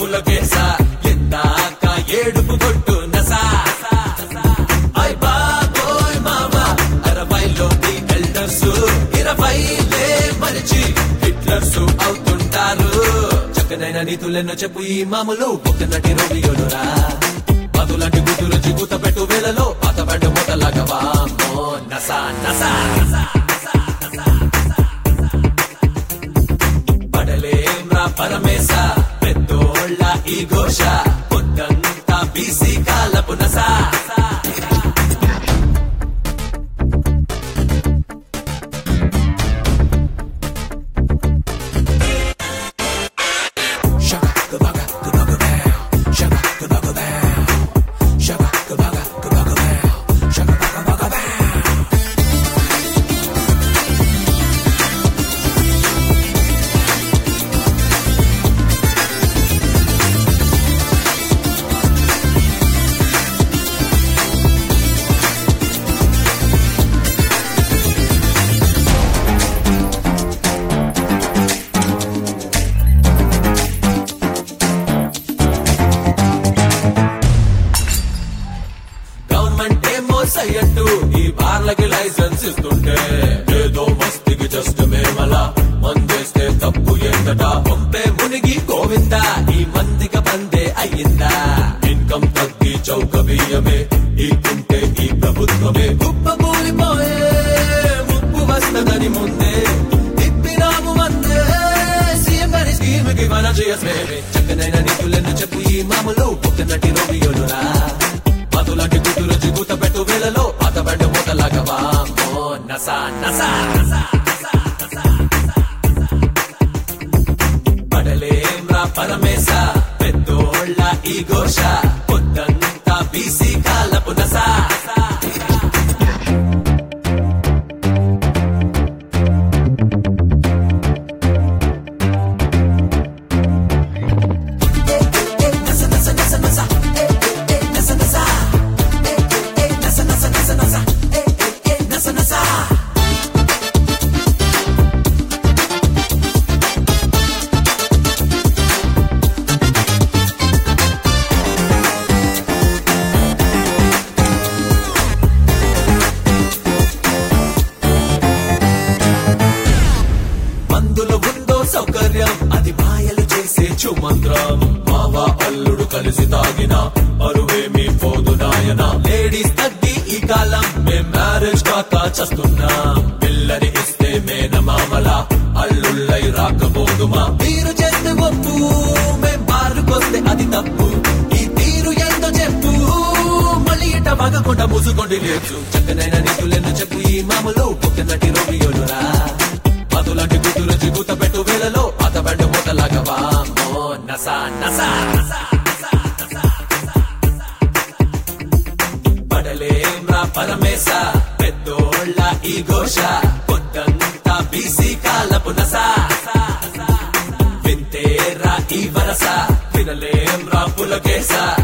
పులకేస ఎందాక ఏడుపు కొట్టు నసా ఐ బాబోయ్ మామా అరవైలోని ఎల్డర్స్ ఇరవైలే మరిచి హిట్లర్స్ అవుతుంటారు చక్కనైన నీతులెన్నో చెప్పు ఈ మామూలు ఒక నటి రోమియోలురా మధులాంటి గుర్తులు జిగుత పెట్టు వేలలో పాత బెడ్డ మూటలాగా వామో నసా నసా పడలేం రా పరమేశ పెద్దోళ్ళ ఈ ఘోష పొద్దంతా బీసీ కాలపు నసా గవర్నమెంట్ ఏమో సయ్యట్టు ఈ బార్లకి లైసెన్స్ ఇస్తుంటే ఏదో మస్తికి జస్ట్ మేమలా మందేస్తే తప్పు ఎంతట పంపే మునిగి గోవిందా ఈ మందిక బందే అయ్యిందా ఇన్కమ్ తగ్గి చౌక బియ్యమే ఈ తింటే ఈ ప్రభుత్వమే కుప్ప కూలిపోయే ముప్పు వస్తదని ముందే తిప్పినాము మందే సీఎం గారి స్కీమ్ కి మన చేయస్మేమే చక్కనైన నీతులను చెప్పు ఈ మామూలు ఒక నటి రోమియోలురా మధులాంటి గుడ్డులు జిగుత పెట్టు వేలలో పాత బెడ్డ మూటలాగా వామో నసా నసా పడలేం రా పరమేశ పెద్దోళ్ళ ఈ ఘోష పొద్దంతా బీసీ కాలపు నసా మందులో ఉందో సౌకర్యం అది మాయలు చేసే చుమంత్రం మావా అల్లుడు కలిసి తాగిన అరువేమి పోదు నాయన లేడీస్ తగ్గి ఈ కాలం మేం మ్యారేజ్ కాక చస్తున్నాం పిల్లని ఇస్తే మేన మామల అల్లుళ్ళై రాకపోదుమా మీరు చేస్తే ఒప్పు మేం బారుకొస్తే అది తప్పు ఈ తీరు ఎంతో చెప్పు మళ్ళీ ఇట మగకుండా మూసుకోండి లేదు చక్కనైన నీతులెన్ను చెప్పు ఈ మామూలు ఒక నటి రోమియోలురా మధులాంటి గుడ్డులు జిగుత పెట్టు వేలలో పాత బెడ్డ మూటలాగా వామో నసా నసా పడలేం రా పరమేశ పెద్దోళ్ళ ఈ ఘోష పొద్దంతా బీసీ కాలపు నసా వింతేరా ఈ వరస వినలేం రా పులకేస